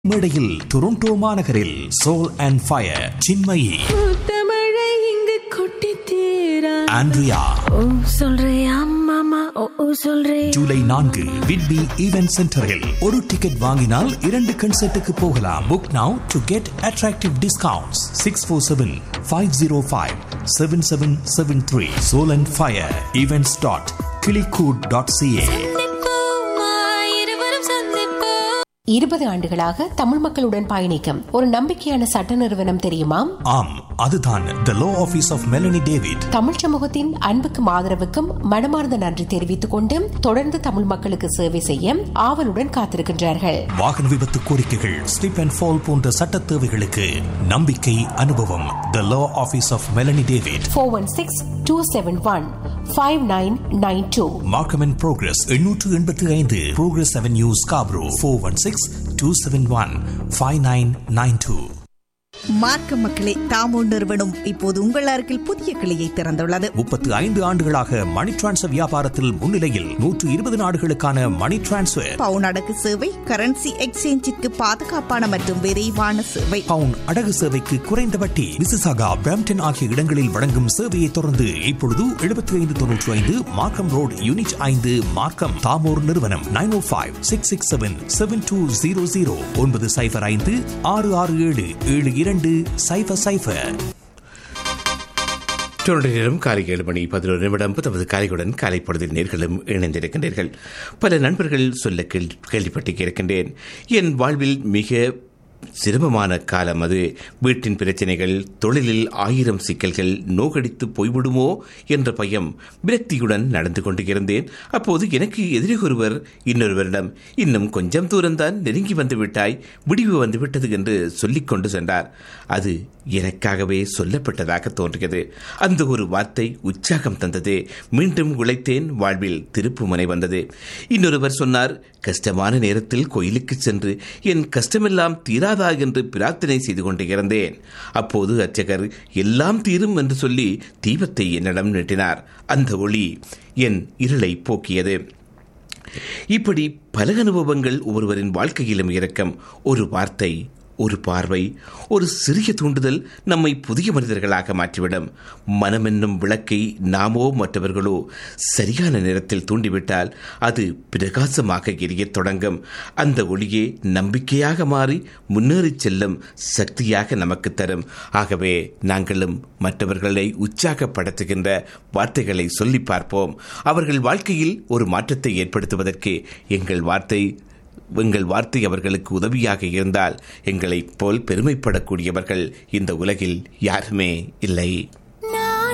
மேடையில் டொரண்டோ மாநகரில் soul and fire Chinmayi முத்தமழை இங்கு கொட்டி தீரா ஆண்ட்ரியா ஓ சொல்றியா மாமா ஓ ஓ சொல்றே ஜூலை நான்கு விட்பி ஈவென்ட் சென்டரில் ஒரு டிக்கெட் வாங்கினால் இரண்டு கன்சர்ட்டுக்கு போகலாம் book now to get attractive discounts six four seven five zero five seven seven seven three soul and fire events dot கிளிகூட் டாட் சிஏ இருவரும் சந்திப்போம் இருபது ஆண்டுகளாக தமிழ் மக்களுடன் பயணிக்கும் ஒரு நம்பிக்கையான சட்ட நிறுவனம் தெரியுமா ஆம் அதுதான் the law office of Melanie David Tamil சமூகத்தின் அன்புக்கும் ஆதரவுக்கும் மனமார்ந்த நன்றி தெரிவித்துக் கொண்டு தொடர்ந்து தமிழ் மக்களுக்கு சேவை செய்ய ஆவலுடன் காத்திருக்கின்றார்கள் வாகன விபத்து கோரிக்கைகள் ஸ்லிப் அண்ட் ஃபால் போன்ற சட்ட தேவைகளுக்கு நம்பிக்கை அனுபவம் the law office of Melanie David four one six two seven one five nine nine two Markham and Progress எண்ணூற்று எண்பத்தி ஐந்து Progress Avenue Scarborough four one six two seven one five nine nine two மார்க்க மக்களே தாமோ நிறுவனம் இப்போது உங்கள் அருகில் புதிய கிளையை திறந்துள்ளது முப்பத்து ஐந்து ஆண்டுகளாக மணி டிரான்ஸ்ஃபர் வியாபாரத்தில் முன்னிலையில் நூற்று இருபது நாடுகளுக்கான மணி டிரான்ஸ்ஃபர் பவுன் அடகு சேவை கரன்சி எக்ஸ்சேஞ்சிற்கு பாதுகாப்பான மற்றும் விரைவான சேவை பவுன் அடகு சேவைக்கு குறைந்த வட்டி விசிசாகா பிராம்டன் ஆகிய இடங்களில் வழங்கும் சேவையை தொடர்ந்து இப்பொழுது எழுபத்தி ஐந்து தொன்னூற்றி ஐந்து மார்க்கம் ரோடு யூனிட் ஐந்து மார்க்கம் தாமோர் நிறுவனம் nine O five six six seven seven two zero zero ஒன்பது சைஃபர் ஐந்து ஆறு ஆறு ஏழு ஏழு இரண்டு சைஃபர் சைஃபர் தொடர்ந்து நேரம் காலை ஏழு மணி பதினோரு நிமிடம் தமது காலையுடன் காலை பொழுதில் நேர்களும் இணைந்திருக்கின்றீர்கள் பல நண்பர்கள் சொல்ல கேள்- கேள்விப்பட்டு இருக்கின்றேன் என் வாழ்வில் மிக சிரமமான காலம் அது வீட்டின் பிரச்சனைகள் தொழிலில் ஆயிரம் சிக்கல்கள் நோகடித்து போய்விடுமோ என்ற பயம் விரக்தியுடன் நடந்து கொண்டு இருந்தேன் அப்போது எனக்கு எதிரே ஒருவர் இன்னொருவரிடம் இன்னும் கொஞ்சம் தூரம்தான் நெருங்கி வந்து விட்டாய் முடிவு வந்து விட்டது என்று சொல்லிக் கொண்டு சென்றார் அது எனக்காகவே சொல்லப்பட்டதாக தோன்றியது அந்த ஒரு வார்த்தை உற்சாகம் தந்தது மீண்டும் உழைத்தேன் வாழ்வில் திருப்பு முனை வந்தது இன்னொருவர் சொன்னார் கஷ்டமான நேரத்தில் கோயிலுக்கு சென்று என் கஷ்டமெல்லாம் தீராதா என்று பிரார்த்தனை செய்து கொண்டு இருந்தேன் அப்போது அர்ச்சகர் எல்லாம் தீரும் என்று சொல்லி தீபத்தை என்னிடம் நீட்டினார் அந்த ஒளி என் இருளை போக்கியது இப்படி பல அனுபவங்கள் ஒருவரின் வாழ்க்கையிலும் இறக்கம் ஒரு வார்த்தை ஒரு பார்வை ஒரு சிறிய தூண்டுதல் நம்மை புதிய மனிதர்களாக மாற்றிவிடும் மனமென்னும் விளக்கை நாமோ மற்றவர்களோ சரியான நேரத்தில் தூண்டிவிட்டால் அது பிரகாசமாக எரியத் தொடங்கும் அந்த ஒளியே நம்பிக்கையாக மாறி முன்னேறிச் செல்லும் சக்தியாக நமக்கு தரும் ஆகவே நாங்களும் மற்றவர்களை உற்சாகப்படுத்துகின்ற வார்த்தைகளை சொல்லி பார்ப்போம் அவர்கள் வாழ்க்கையில் ஒரு மாற்றத்தை ஏற்படுத்துவதற்கு எங்கள் வார்த்தை எங்கள் வார்த்தை அவர்களுக்கு உதவியாக இருந்தால் எங்களைப் போல் பெருமைப்படக்கூடியவர்கள் இந்த உலகில் யாருமே இல்லை